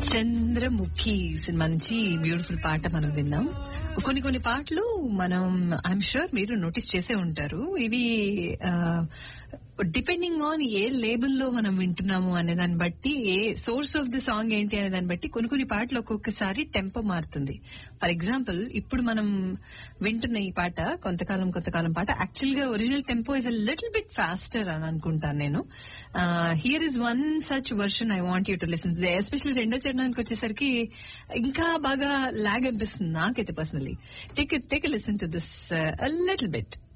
Chandramukhi cinema నుంచి beautiful పాట మనం విన్నాం కొన్ని కొన్ని పాటలు మనం ఐఎమ్ షూర్ మీరు నోటీస్ చేసే ఉంటారు ఇవి డిపెండింగ్ ఆన్ ఏ లేబుల్ లో మనం వింటున్నాము అనే దాన్ని బట్టి ఏ సోర్స్ ఆఫ్ ది సాంగ్ ఏంటి అనే దాన్ని బట్టి కొన్ని కొన్ని పాటలు ఒక్కొక్కసారి టెంపో మారుతుంది ఫర్ ఎగ్జాంపుల్ ఇప్పుడు మనం వింటున్న ఈ పాట కొంతకాలం కొంతకాలం పాట యాక్చువల్ గా original tempo is a little bit faster అని అనుకుంటాను నేను here is one such version I want you to listen especially రెండో చరణానికి వచ్చేసరికి ఇంకా బాగా లాగ్ అనిపిస్తుంది నాకైతే personally take take listen to this little bit